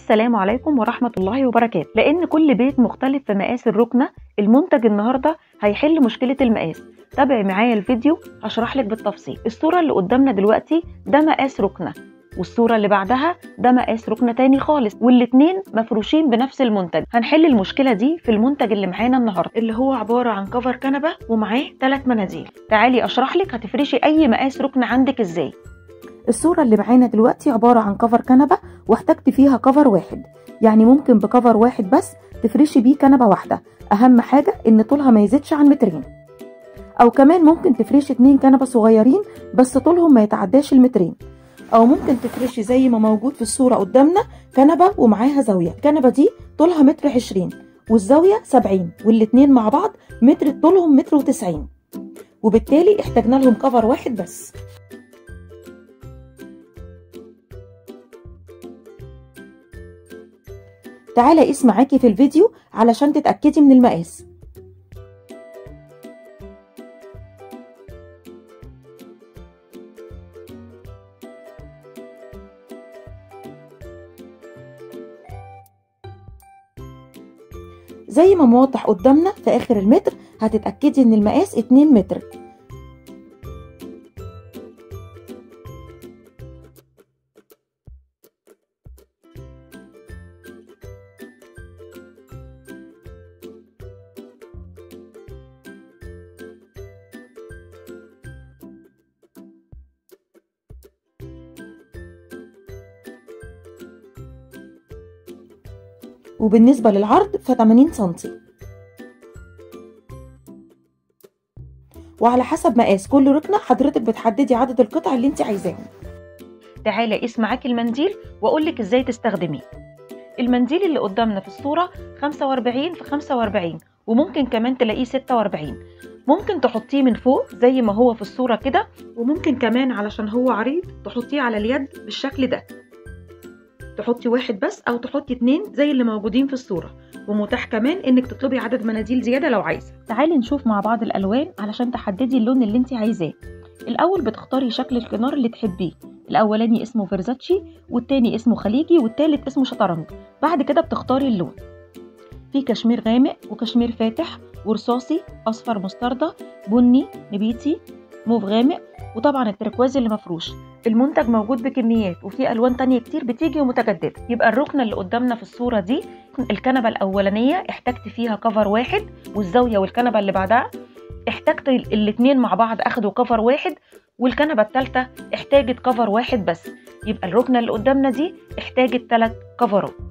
السلام عليكم ورحمة الله وبركاته لأن كل بيت مختلف في مقاس الركنة المنتج النهاردة هيحل مشكلة المقاس تابع معايا الفيديو هشرح لك بالتفصيل الصورة اللي قدامنا دلوقتي ده مقاس ركنة والصورة اللي بعدها ده مقاس ركنة تاني خالص والاتنين مفروشين بنفس المنتج هنحل المشكلة دي في المنتج اللي معانا النهاردة اللي هو عبارة عن كفر كنبة ومعاه ثلاث مناديل تعالي أشرح لك هتفرشي أي مقاس ركنة عندك إزاي الصورة اللي معانا دلوقتي عبارة عن كفر كنبة واحتجت فيها كفر واحد يعني ممكن بكفر واحد بس تفرشي بيه كنبة واحدة أهم حاجة إن طولها ما يزيدش عن مترين أو كمان ممكن تفرشي اتنين كنبة صغيرين بس طولهم ما يتعداش المترين أو ممكن تفرشي زي ما موجود في الصورة قدامنا كنبة ومعاها زاوية الكنبة دي طولها متر عشرين والزاوية سبعين والاتنين مع بعض متر طولهم متر وتسعين وبالتالي احتاجنا لهم كفر واحد بس تعالى قيس معاكي في الفيديو علشان تتأكدي من المقاس زي ما موضح قدامنا في آخر المتر هتتأكدي ان المقاس 2 متر وبالنسبة للعرض ف 80 سنتي وعلى حسب مقاس كل ركنة حضرتك بتحددي عدد القطع اللي انت عايزاهم تعالى قيس معاكي المنديل واقول لك ازاي تستخدميه المنديل اللي قدامنا في الصورة 45 في 45 وممكن كمان تلاقيه 46 ممكن تحطيه من فوق زي ما هو في الصورة كده وممكن كمان علشان هو عريض تحطيه على اليد بالشكل ده تحطي واحد بس او تحطي اتنين زي اللي موجودين في الصورة ومتاح كمان انك تطلبي عدد مناديل زيادة لو عايزة تعالي نشوف مع بعض الالوان علشان تحددي اللون اللي انت عايزاه الاول بتختاري شكل الكنار اللي تحبيه الاولاني اسمه فيرزاتشي والتاني اسمه خليجي والتالت اسمه شطرنج بعد كده بتختاري اللون في كشمير غامق وكشمير فاتح ورصاصي اصفر مستردة بني نبيتي موف غامق وطبعا التركواز اللي مفروش المنتج موجود بكميات وفي الوان تانية كتير بتيجي ومتجدده يبقى الركنه اللي قدامنا في الصوره دي الكنبه الاولانيه احتجت فيها كفر واحد والزاويه والكنبه اللي بعدها احتجت الاتنين مع بعض اخدوا كفر واحد والكنبه الثالثه احتاجت كفر واحد بس يبقى الركنه اللي قدامنا دي احتاجت ثلاث كفرات